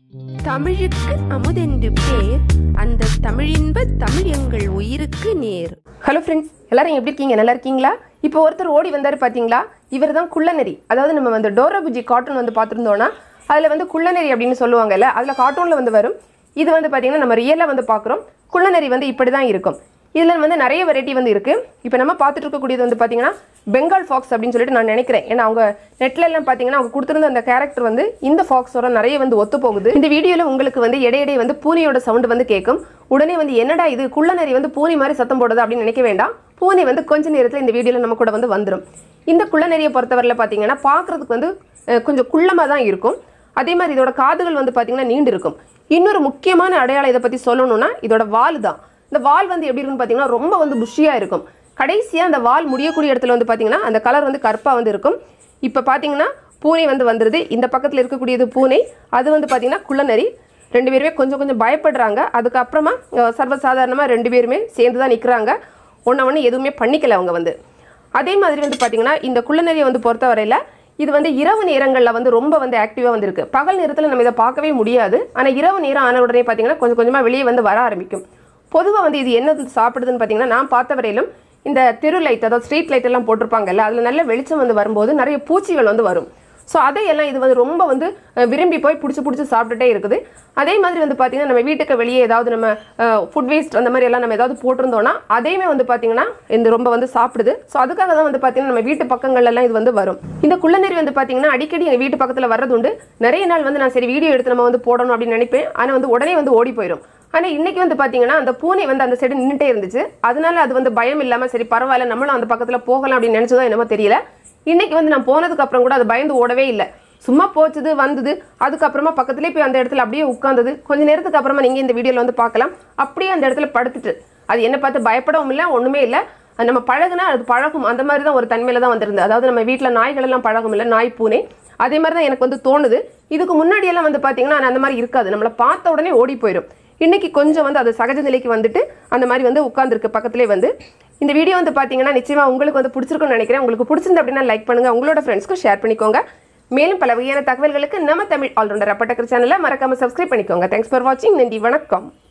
தமிழுக்கு அமுதென்று பேர் அந்த தமிழின்ப தமிழ் எங்கள் உயிருக்கு நேர் ஹலோ ஃப்ரெண்ட்ஸ் எல்லாரும் எப்படி இருக்கீங்க நல்லா இருக்கீங்களா இப்போ ஒருத்தர் ஓடி வந்தார் பார்த்தீங்களா இவர் தான் குள்ளநெறி அதாவது நம்ம வந்து டோரபுஜி கார்ட்டூன் வந்து பார்த்துருந்தோன்னா அதில் வந்து குள்ளநெறி அப்படின்னு சொல்லுவாங்கல்ல அதில் கார்ட்டூனில் வந்து வரும் இது வந்து பார்த்தீங்கன்னா நம்ம ரியலாக வந்து பார்க்குறோம் குள்ளநெறி வந்து இப்படி தான் இருக்கும் இதில் வந்து நிறைய வெரைட்டி வந்து இருக்குது இப்போ நம்ம பார்த்துட்டு இருக்கக்கூடியது வந்து பார்த்தீங்கன்னா பெங்கால் ஃபாக்ஸ் அப்படின்னு சொல்லிட்டு நான் நினைக்கிறேன் ஏன்னா அவங்க நெட்ல எல்லாம் பார்த்தீங்கன்னா அவங்க கொடுத்துருந்த அந்த கேரக்டர் வந்து இந்த ஃபாக்ஸோட நிறைய வந்து ஒத்து போகுது இந்த வீடியோவில் உங்களுக்கு வந்து இடையிடையே வந்து பூனையோட சவுண்ட் வந்து கேட்கும் உடனே வந்து என்னடா இது குள்ளநரி வந்து பூனை மாதிரி சத்தம் போடுது அப்படின்னு நினைக்க வேண்டாம் பூனை வந்து கொஞ்ச நேரத்தில் இந்த வீடியோவில் நம்ம கூட வந்து வந்துடும் இந்த குள்ளநரியை பொறுத்தவரையில் பார்த்தீங்கன்னா பார்க்குறதுக்கு வந்து அஹ், கொஞ்சம் குள்ளமாக தான் இருக்கும் அதே மாதிரி இதோட காதுகள் வந்து பார்த்தீங்கன்னா நீண்டு இருக்கும் இன்னொரு முக்கியமான அடையாளம் இதை பற்றி சொல்லணும்னா இதோட வால் தான் இந்த வால் வந்து எப்படி இருக்குன்னு பார்த்தீங்கன்னா ரொம்ப வந்து புஷியாக இருக்கும் கடைசியாக அந்த வால் முடியக்கூடிய இடத்துல வந்து பார்த்தீங்கன்னா அந்த கலர் வந்து கருப்பாக வந்து இருக்கும் இப்போ பார்த்தீங்கன்னா பூனை வந்து வந்துடுது இந்த பக்கத்தில் இருக்கக்கூடியது பூனை அது வந்து பார்த்தீங்கன்னா குள்ளநரி ரெண்டு பேருமே கொஞ்சம் கொஞ்சம் பயப்படுறாங்க அதுக்கப்புறமா அஹ், சர்வசாதாரணமாக ரெண்டு பேருமே சேர்ந்து தான் நிற்கிறாங்க ஒன்று ஒன்று எதுவுமே பண்ணிக்கல அவங்க வந்து அதே மாதிரி வந்து பார்த்தீங்கன்னா இந்த குள்ளநரியை வந்து பொறுத்தவரையில் இது வந்து இரவு நேரங்களில் வந்து ரொம்ப வந்து ஆக்டிவாக வந்திருக்கு பகல் நேரத்தில் நம்ம இதை பார்க்கவே முடியாது ஆனால் இரவு நேரம் ஆன உடனே பார்த்தீங்கன்னா கொஞ்சம் கொஞ்சமாக வெளியே வந்து வர ஆரம்பிக்கும் பொதுவாக வந்து இது என்ன சாப்பிடுதுன்னு பார்த்தீங்கன்னா நான் பார்த்த வரையிலும் இந்த தெரு லைட் அதாவது ஸ்ட்ரீட் லைட் எல்லாம் போட்டிருப்பாங்கல்ல அதில் நல்ல வெளிச்சம் வந்து வரும்போது நிறைய பூச்சிகள் வந்து வரும் ஸோ அதையெல்லாம் இது வந்து ரொம்ப வந்து அஹ், விரும்பி போய் பிடிச்சி பிடிச்சி சாப்பிட்டுட்டே இருக்குது அதே மாதிரி வந்து பார்த்தீங்கன்னா நம்ம வீட்டுக்கு வெளியே ஏதாவது நம்ம ஃபுட் வேஸ்ட் அந்த மாதிரி எல்லாம் நம்ம ஏதாவது போட்டிருந்தோம்னா அதையுமே வந்து பார்த்தீங்கன்னா இந்த ரொம்ப வந்து சாப்பிடுது ஸோ அதுக்காக தான் வந்து பார்த்தீங்கன்னா நம்ம வீட்டு பக்கங்கள்ல எல்லாம் இது வந்து வரும் இந்த குள்ளநெறி வந்து பார்த்தீங்கன்னா அடிக்கடி எங்கள் வீட்டு பக்கத்தில் வர்றது உண்டு நிறைய நாள் வந்து நான் சரி வீடியோ எடுத்து நம்ம வந்து போடணும் அப்படின்னு நினைப்பேன் ஆனால் வந்து உடனே வந்து ஓடி போயிடும் ஆனால் இன்னைக்கு வந்து பார்த்தீங்கன்னா அந்த பூனை வந்து அந்த சைடு நின்றுட்டே இருந்துச்சு அதனால அது வந்து பயம் இல்லாமல் சரி பரவாயில்ல நம்மளும் அந்த பக்கத்தில் போகலாம் அப்படின்னு நினச்சதோ என்னமோ தெரியல இன்னைக்கு வந்து நான் போனதுக்கு அப்புறம் கூட அது பயந்து ஓடவே இல்லை சும்மா போச்சுது வந்தது அதுக்கப்புறமா பக்கத்துலேயே போய் அந்த இடத்துல அப்படியே உட்காந்தது கொஞ்ச நேரத்துக்கு அப்புறமா நீங்கள் இந்த வீடியோவில் வந்து பார்க்கலாம் அப்படியே அந்த இடத்துல படுத்துட்டு அது என்ன பார்த்து பயப்படவும் இல்லை ஒன்றுமே இல்லை அது நம்ம பழகுனா அது பழகும் அந்த மாதிரி தான் ஒரு தன்மையில தான் வந்திருந்து அதாவது நம்ம வீட்டில் நாய்கள் எல்லாம் பழகும் இல்லை நாய் பூனை அதே மாதிரி தான் எனக்கு வந்து தோணுது இதுக்கு முன்னாடியெல்லாம் வந்து பார்த்தீங்கன்னா நான் அந்த மாதிரி இருக்காது நம்மளை பார்த்த உடனே ஓடி போயிடும் இன்னைக்கு கொஞ்சம் வந்து அது சகஜ நிலைக்கு வந்துட்டு அந்த மாதிரி வந்து உட்காந்துருக்கு பக்கத்துலேயே வந்து இந்த வீடியோ வந்து பார்த்தீங்கன்னா நிச்சயமா உங்களுக்கு வந்து பிடிச்சிருக்கும்னு நினைக்கிறேன் உங்களுக்கு பிடிச்சிருந்து அப்படின்னா லைக் பண்ணுங்க உங்களோட ஃப்ரெண்ட்ஸ்க்கும் ஷேர் பண்ணிக்கோங்க மேலும் பல வகையான தகவல்களுக்கு நம்ம தமிழ் ஆல்ரவுண்டர் அப்பட்டக்கர் சேனலை மறக்காம சப்ஸ்கிரைப் பண்ணிக்கோங்க தேங்க்ஸ் ஃபார் வாட்சிங் நன்றி வணக்கம்